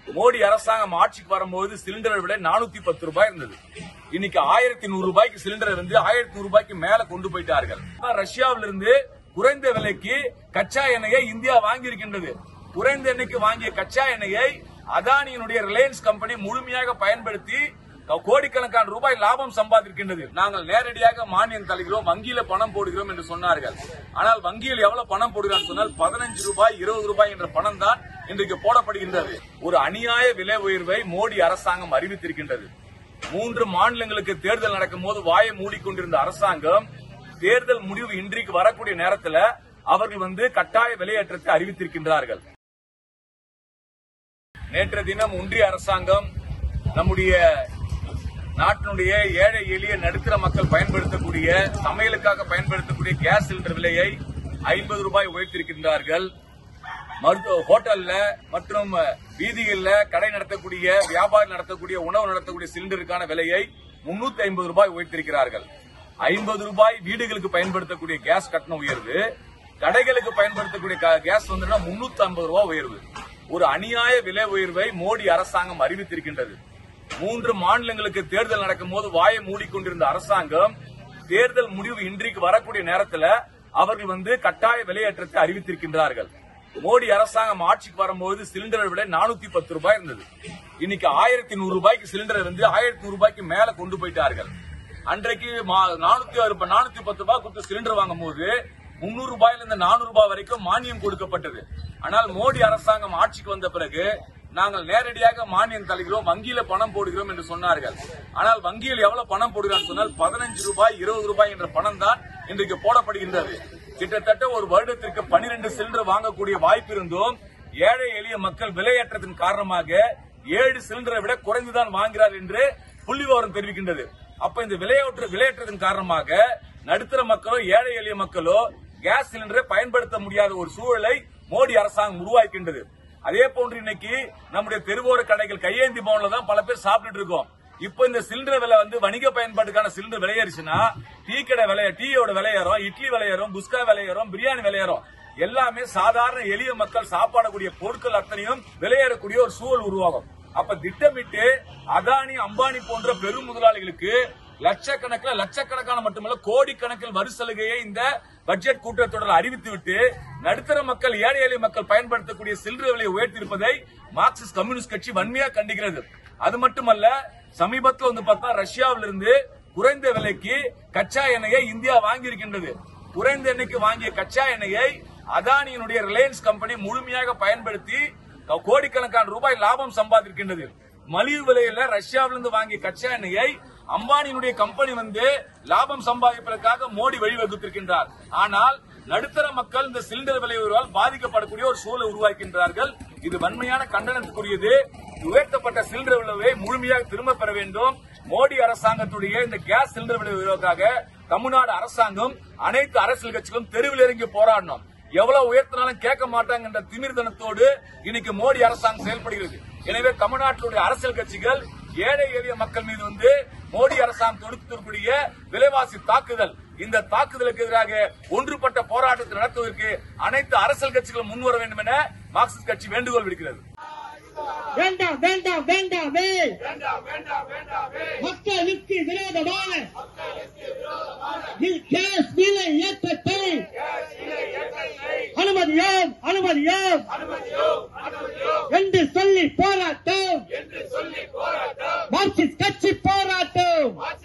மோடி அரசாங்கம் ஆட்சிக்கு வரும்போது சிலிண்டரை விட நானூத்தி பத்து ரூபாய் இருந்தது இன்னைக்கு ஆயிரத்தி நூறு ரூபாய்க்கு சிலிண்டர் வந்து ஆயிரத்தி நூறு ரூபாய்க்கு மேல கொண்டு போயிட்டார்கள் ரஷ்யாவிலிருந்து குறைந்த விலைக்கு கச்சா எண்ணெயை இந்தியா வாங்கியிருக்கின்றது குறைந்த எண்ணெய்க்கு வாங்கிய கச்சா எண்ணெயை அதானியினுடைய ரிலையன்ஸ் கம்பெனி முழுமையாக பயன்படுத்தி கோடிக்கணக்கான ரூபாய் லாபம் சம்பாதிக்கின்றது நாங்கள் நேரடியாக மானியம் தருகிறோம் வங்கியில பணம் போடுகிறோம் என்று சொன்னார்கள் ஆனால் வங்கியில் எவ்வளவு பணம் போடுகிறார் சொன்னால் பதினஞ்சு ரூபாய் இருபது ரூபாய் என்ற பணம் தான் இன்றைக்கு போடப்படுகின்றது ஒரு அநியாய விலை உயர்வை மோடி அரசாங்கம் அறிவித்திருக்கின்றது மூன்று மாநிலங்களுக்கு தேர்தல் நடக்கும் போது வாயை மூடிக்கொண்டிருந்த அரசாங்கம் தேர்தல் முடிவு இன்றைக்கு வரக்கூடிய நேரத்தில் அவர்கள் வந்து கட்டாய விலையேற்றத்தை அறிவித்திருக்கின்றார்கள் நேற்று தினம் ஒன்றிய அரசாங்கம் நம்முடைய நாட்டினுடைய ஏழை எளிய நடுத்தர மக்கள் பயன்படுத்தக்கூடிய சமையலுக்காக பயன்படுத்தக்கூடிய கேஸ் சிலிண்டர் விலையை ஐம்பது ரூபாய் உயர்த்திருக்கின்றார்கள் மருத்துவ ஹோட்டல்ல மற்றும் வீதிகளில் கடை நடத்தக்கூடிய வியாபாரம் நடத்தக்கூடிய உணவு நடத்தக்கூடிய சிலிண்டருக்கான விலையை முன்னூத்தி ஐம்பது ரூபாய் உயர்த்திருக்கிறார்கள் ஐம்பது ரூபாய் வீடுகளுக்கு பயன்படுத்தக்கூடிய கேஸ் கட்டணம் உயர்வு கடைகளுக்கு பயன்படுத்தக்கூடிய க- கேஸ் வந்து முன்னூத்தி ஐம்பது ரூபாய் உயர்வு ஒரு அநியாய விலை உயர்வை மோடி அரசாங்கம் அறிவித்திருக்கின்றது மூன்று மாநிலங்களுக்கு தேர்தல் நடக்கும் போது வாயை மூடிக்கொண்டிருந்த அரசாங்கம் தேர்தல் முடிவு இன்றைக்கு வரக்கூடிய நேரத்தில் அவர்கள் வந்து கட்டாய விலையேற்றத்தை அறிவித்திருக்கின்றார்கள் மோடி அரசாங்கம் ஆட்சிக்கு வரும்போது சிலிண்டரை விட நானூத்தி பத்து ரூபாய் இருந்தது இன்னைக்கு ஆயிரத்தி நூறு ரூபாய்க்கு சிலிண்டர் வந்து ஆயிரத்தி நூறு ரூபாய்க்கு மேல கொண்டு போயிட்டார்கள் அன்றைக்கு மா- நானூத்தி அறு- நானூத்தி பத்து ரூபாய் கொடுத்து சிலிண்டர் வாங்கும் போது முன்னூறு ரூபாயில இருந்து நானூறு ரூபாய் வரைக்கும் மானியம் கொடுக்கப்பட்டது ஆனால் மோடி அரசாங்கம் ஆட்சிக்கு வந்த பிறகு நாங்கள் நேரடியாக மானியம் தருகிறோம் வங்கியில பணம் போடுகிறோம் என்று சொன்னார்கள் ஆனால் வங்கியில் எவ்வளவு பணம் போடுகிறார் சொன்னால் பதினஞ்சு ரூபாய் இருபது ரூபாய் என்ற பணம் தான் இன்றைக்கு போடப்படுகின்றது கிட்டத்தட்ட ஒரு வருடத்திற்கு பனிரெண்டு சிலிண்டர் வாங்கக்கூடிய வாய்ப்பு இருந்தும் ஏழை எளிய மக்கள் விலையேற்றத்தின் காரணமாக ஏழு சிலிண்டரை விட குறைந்துதான் வாங்குகிறார் என்று புள்ளி விவரம் தெரிவிக்கின்றது அப்ப இந்த விலையேற்ற விலையேற்றத்தின் காரணமாக நடுத்தர மக்களோ ஏழை எளிய மக்களோ கேஸ் சிலிண்டரை பயன்படுத்த முடியாத ஒரு சூழலை மோடி அரசாங்கம் உருவாக்கின்றது அதே போன்று இன்னைக்கு நம்முடைய தெருவோர கடைகள் கையேந்தி பவன்ல தான் பல பேர் சாப்பிட்டுட்டு இருக்கோம் இப்போ இந்த சிலிண்டர் விலை வந்து வணிக பயன்பாட்டுக்கான சிலிண்டர் விலையேறிச்சுன்னா டீ கடை விலை டீயோட விலையேறும் இட்லி விலையேறும் குஸ்கா விலையேறும் பிரியாணி விலையேறும் எல்லாமே சாதாரண எளிய மக்கள் சாப்பாடக்கூடிய பொருட்கள் அத்தனையும் விலையேறக்கூடிய ஒரு சூழல் உருவாகும் அப்ப திட்டமிட்டு அதானி அம்பானி போன்ற பெரும் முதலாளிகளுக்கு லட்சக்கணக்கில் லட்சக்கணக்கான மட்டுமல்ல கோடிக்கணக்கில் வரி சலுகையை இந்த பட்ஜெட் கூட்டத்தொடர் அறிவித்துவிட்டு நடுத்தர மக்கள் ஏழை எளிய மக்கள் பயன்படுத்தக்கூடிய சில்லறை விலையை உயர்த்தியிருப்பதை மார்க்சிஸ்ட் கம்யூனிஸ்ட் கட்சி வன்மையா கண்டிக்கிறது அது மட்டுமல்ல சமீபத்தில் வந்து பார்த்தா ரஷ்யாவிலிருந்து குறைந்த விலைக்கு கச்சா எண்ணெயை இந்தியா வாங்கியிருக்கின்றது குறைந்த எண்ணெய்க்கு வாங்கிய கச்சா எண்ணெயை அதானியினுடைய ரிலையன்ஸ் கம்பெனி முழுமையாக பயன்படுத்தி கோடிக்கணக்கான ரூபாய் லாபம் சம்பாதிக்கின்றது மலிவு விலையில ரஷ்யாவிலிருந்து வாங்கிய கச்சா எண்ணெயை அம்பானியினுடைய கம்பெனி வந்து லாபம் சம்பாதிப்பதற்காக மோடி வழிவகுத்திருக்கின்றார் ஆனால் நடுத்தர மக்கள் இந்த சிலிண்டர் விலை உயர்வால் பாதிக்கப்படக்கூடிய ஒரு சூழலை உருவாக்கின்றார்கள் இது வன்மையான கண்டனத்துக்குரியது உயர்த்தப்பட்ட சிலிண்டர் விலையை முழுமையாக திரும்ப பெற வேண்டும் மோடி அரசாங்கத்துடைய இந்த கேஸ் சிலிண்டர் விலை உயர்வுக்காக தமிழ்நாடு அரசாங்கம் அனைத்து அரசியல் கட்சிகளும் தெருவில் இறங்கி போராடணும் எவ்வளவு உயர்த்தினாலும் கேட்க மாட்டாங்க என்ற திமிர்தனத்தோடு இன்னைக்கு மோடி அரசாங்கம் செயல்படுகிறது எனவே தமிழ்நாட்டிலுடைய அரசியல் கட்சிகள் ஏழை எளிய மக்கள் மீது வந்து மோடி அரசாங்கம் தொடுத்திருக்கக்கூடிய விலைவாசி தாக்குதல் இந்த தாக்குதலுக்கு எதிராக ஒன்றுபட்ட போராட்டத்தை நடத்துவதற்கு அனைத்து அரசியல் கட்சிகளும் முன்வர வேண்டும் என மார்க்சிஸ்ட் கட்சி வேண்டுகோள் விடுக்கிறது வேண்டாம் வேண்டாம் வேண்டாமே மக்களுக்கு விரோதமான இல் கேஸ் விலை ஏற்றத்தை அனுமதியோம் அனுமதியோம் என்று சொல்லி போராட்டம் மார்க்சிஸ்ட் கட்சி போராட்டம்